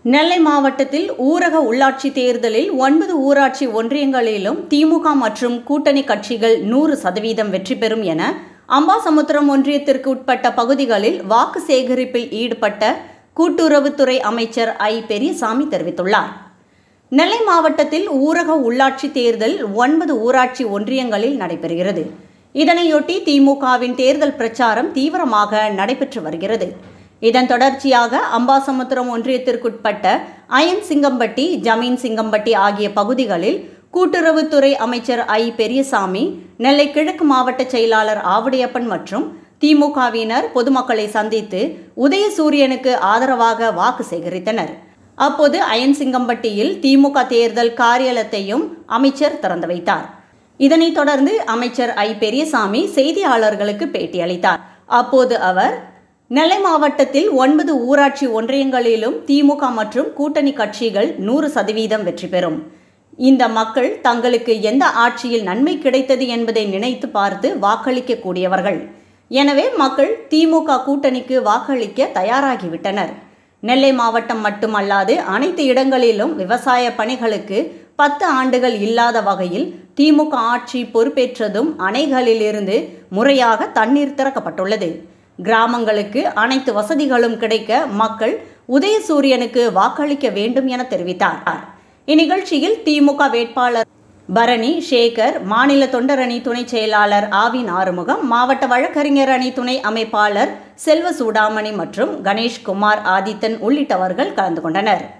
நெல்லை மாவட்டத்தில் ஊரக உள்ளாட்சி தேர்தலில் ஒன்பது ஊராட்சி ஒன்றியங்களிலும் திமுக மற்றும் கூட்டணி கட்சிகள் நூறு சதவீதம் வெற்றி பெறும் என அம்பாசமுத்திரம் ஒன்றியத்திற்கு உட்பட்ட பகுதிகளில் வாக்கு சேகரிப்பில் ஈடுபட்ட கூட்டுறவுத்துறை அமைச்சர் ஐ பெரியசாமி தெரிவித்துள்ளார் நெல்லை மாவட்டத்தில் ஊரக உள்ளாட்சி தேர்தல் ஒன்பது ஊராட்சி ஒன்றியங்களில் நடைபெறுகிறது இதனையொட்டி திமுகவின் தேர்தல் பிரச்சாரம் தீவிரமாக நடைபெற்று வருகிறது இதன் தொடர்ச்சியாக அம்பாசமுத்திரம் ஒன்றியத்திற்குட்பட்ட அயன் சிங்கம்பட்டி ஜமீன் சிங்கம்பட்டி ஆகிய பகுதிகளில் கூட்டுறவுத்துறை அமைச்சர் ஐ பெரியசாமி நெல்லை கிழக்கு மாவட்ட செயலாளர் ஆவுடையப்பன் மற்றும் திமுகவினர் பொதுமக்களை சந்தித்து உதயசூரியனுக்கு ஆதரவாக வாக்கு சேகரித்தனர் அப்போது அயன்சிங்கம்பட்டியில் திமுக தேர்தல் காரியாலயத்தையும் அமைச்சர் திறந்து வைத்தார் இதனைத் தொடர்ந்து அமைச்சர் ஐ பெரியசாமி செய்தியாளர்களுக்கு பேட்டியளித்தார் அப்போது அவர் நெல்லை மாவட்டத்தில் ஒன்பது ஊராட்சி ஒன்றியங்களிலும் திமுக மற்றும் கூட்டணி கட்சிகள் நூறு சதவீதம் வெற்றி பெறும் இந்த மக்கள் தங்களுக்கு எந்த ஆட்சியில் நன்மை கிடைத்தது என்பதை நினைத்து பார்த்து வாக்களிக்கக்கூடியவர்கள் எனவே மக்கள் திமுக கூட்டணிக்கு வாக்களிக்க தயாராகிவிட்டனர் நெல்லை மாவட்டம் மட்டுமல்லாது அனைத்து இடங்களிலும் விவசாய பணிகளுக்கு பத்து ஆண்டுகள் இல்லாத வகையில் திமுக ஆட்சி பொறுப்பேற்றதும் அணைகளிலிருந்து முறையாக தண்ணீர் திறக்கப்பட்டுள்ளது கிராமங்களுக்கு அனைத்து வசதிகளும் கிடைக்க மக்கள் உதயசூரியனுக்கு வாக்களிக்க வேண்டும் என தெரிவித்தார் இந்நிகழ்ச்சியில் திமுக வேட்பாளர் பரணி சேகர் மாநில தொண்டரணி துணை செயலாளர் ஆவின் ஆறுமுகம் மாவட்ட வழக்கறிஞர் அணி துணை அமைப்பாளர் செல்வ சூடாமணி மற்றும் கணேஷ்குமார் ஆதித்தன் உள்ளிட்டவர்கள் கலந்து கொண்டனர்